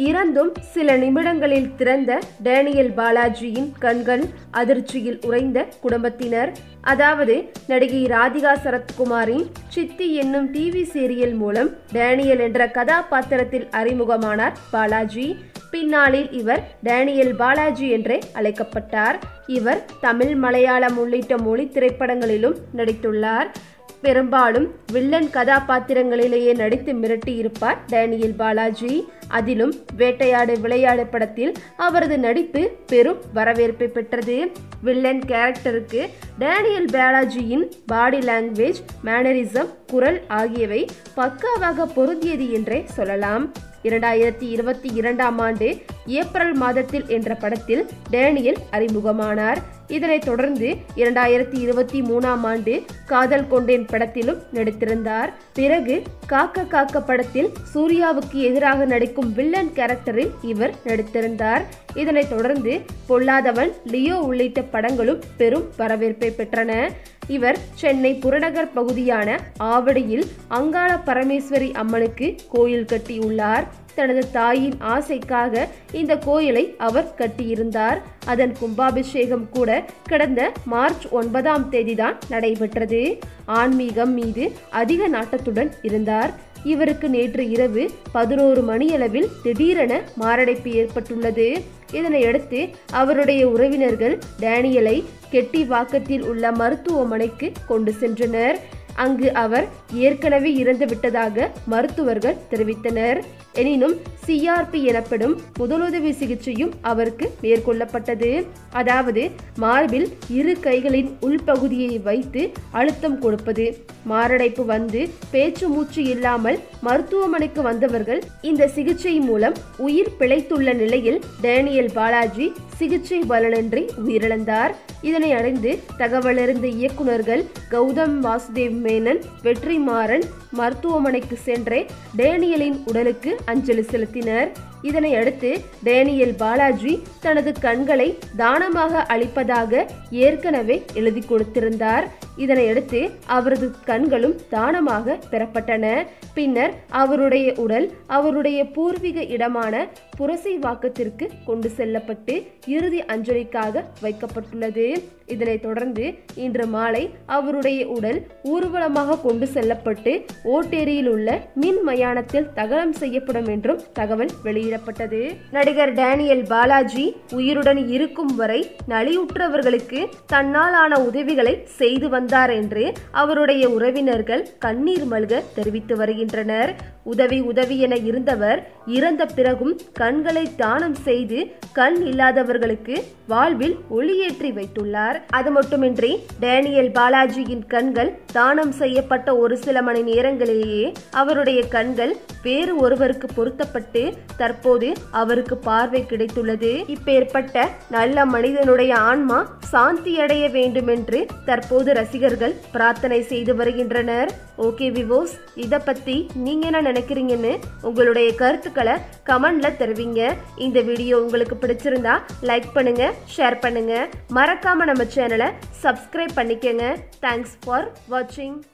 இறந்தும் சில நிமிடங்களில் திறந்த டேனியல் பாலாஜியின் கண்கள் அதிர்ச்சியில் உறைந்த குடும்பத்தினர் அதாவது நடிகை ராதிகா சரத்குமாரின் சித்தி என்னும் டிவி சீரியல் மூலம் டேனியல் என்ற கதாபாத்திரத்தில் அறிமுகமானார் பாலாஜி பின்னாளில் இவர் டேனியல் பாலாஜி என்றே அழைக்கப்பட்டார் இவர் தமிழ் மலையாளம் உள்ளிட்ட மொழி திரைப்படங்களிலும் நடித்துள்ளார் பெரும்பாலும் வில்லன் கதாபாத்திரங்களிலேயே நடித்து மிரட்டியிருப்பார் டேனியல் பாலாஜி அதிலும் வேட்டையாடு விளையாடு படத்தில் அவரது நடிப்பு பெரும் வரவேற்பை பெற்றது வில்லன் கேரக்டருக்கு டேனியல் பாலாஜியின் பாடி லாங்குவேஜ் மேனரிசம் குரல் ஆகியவை பக்காவாக பொருந்தியது என்றே சொல்லலாம் இரண்டாயிரத்தி இருபத்தி இரண்டாம் ஆண்டு ஏப்ரல் மாதத்தில் என்ற படத்தில் டேனியல் அறிமுகமானார் இதனைத் தொடர்ந்து இரண்டாயிரத்தி இருபத்தி மூணாம் ஆண்டு காதல் கொண்டேன் படத்திலும் நடித்திருந்தார் பிறகு காக்க காக்க படத்தில் சூர்யாவுக்கு எதிராக நடிக்கும் வில்லன் கேரக்டரில் இவர் நடித்திருந்தார் இதனைத் தொடர்ந்து பொல்லாதவன் லியோ உள்ளிட்ட படங்களும் பெரும் வரவேற்பை பெற்றன இவர் சென்னை புறநகர் பகுதியான ஆவடியில் அங்காள பரமேஸ்வரி அம்மனுக்கு கோயில் கட்டியுள்ளார் தனது தாயின் ஆசைக்காக இந்த கோயிலை அவர் கட்டியிருந்தார் அதன் கும்பாபிஷேகம் கூட கடந்த மார்ச் ஒன்பதாம் தேதிதான் நடைபெற்றது ஆன்மீகம் மீது அதிக நாட்டத்துடன் இருந்தார் இவருக்கு நேற்று இரவு பதினோரு மணியளவில் திடீரென மாரடைப்பு ஏற்பட்டுள்ளது இதனையடுத்து அவருடைய உறவினர்கள் டேனியலை கெட்டிவாக்கத்தில் உள்ள மருத்துவமனைக்கு கொண்டு சென்றனர் அங்கு அவர் ஏற்கனவே இறந்து விட்டதாக மருத்துவர்கள் தெரிவித்தனர் எனினும் சிஆர்பி எனப்படும் முதலுதவி சிகிச்சையும் அவருக்கு மேற்கொள்ளப்பட்டது அதாவது மார்பில் இரு கைகளின் உள்பகுதியை வைத்து அழுத்தம் கொடுப்பது மாரடைப்பு வந்து பேச்சு மூச்சு இல்லாமல் மருத்துவமனைக்கு வந்தவர்கள் இந்த சிகிச்சை மூலம் உயிர் பிழைத்துள்ள நிலையில் டேனியல் பாலாஜி சிகிச்சை பலனின்றி உயிரிழந்தார் இதனை அறிந்து தகவலறிந்த இயக்குநர்கள் கௌதம் வாசுதேவ் மேனன் வெற்றிமாறன் மருத்துவமனைக்கு சென்றே டேனியலின் உடலுக்கு அஞ்சலி செலுத்தினர் இதனை அடுத்து டேனியல் பாலாஜி தனது கண்களை தானமாக அளிப்பதாக ஏற்கனவே எழுதி கொடுத்திருந்தார் இதனையடுத்து அவரது கண்களும் தானமாக பெறப்பட்டன பின்னர் அவருடைய உடல் அவருடைய பூர்வீக இடமான புரசைவாக்கத்திற்கு கொண்டு செல்லப்பட்டு இறுதி அஞ்சலிக்காக வைக்கப்பட்டுள்ளது இதனைத் தொடர்ந்து இன்று மாலை அவருடைய உடல் ஊர்வலமாக கொண்டு செல்லப்பட்டு ஓட்டேரியில் உள்ள மின் மயானத்தில் தகனம் செய்யப்படும் என்றும் தகவல் வெளியிடப்பட்டது நடிகர் டேனியல் பாலாஜி உயிருடன் இருக்கும் வரை நலிவுற்றவர்களுக்கு தன்னால் ஆன உதவிகளை செய்து வந்தார் என்று அவருடைய உறவினர்கள் கண்ணீர் மல்க தெரிவித்து வருகின்றனர் உதவி உதவி என இருந்தவர் இறந்த பிறகும் கண்களை தானம் செய்து கண் இல்லாதவர்களுக்கு வாழ்வில் ஒளியேற்றி வைத்துள்ளார் அது மட்டுமின்றி டேனியல் பாலாஜியின் கண்கள் தானம் செய்யப்பட்ட ஒரு சில மணி நேரங்களிலேயே அவருடைய கண்கள் வேறு ஒருவருக்கு பொருத்தப்பட்டு தற்போது அவருக்கு பார்வை கிடைத்துள்ளது இப்பேற்பட்ட நல்ல மனிதனுடைய ஆன்மா சாந்தி அடைய வேண்டும் என்று தற்போது ரசிகர்கள் பிரார்த்தனை செய்து வருகின்றனர் ஓகே விவோஸ் இத பத்தி நீங்க என்ன நினைக்கிறீங்கன்னு உங்களுடைய கருத்துக்களை கமெண்ட்ல தெரிவிங்க இந்த வீடியோ உங்களுக்கு பிடிச்சிருந்தா லைக் பண்ணுங்க ஷேர் பண்ணுங்க மறக்காம நம்ம சேனலை சப்ஸ்கிரைப் பண்ணிக்கங்க தேங்க்ஸ் ஃபார் வாட்சிங்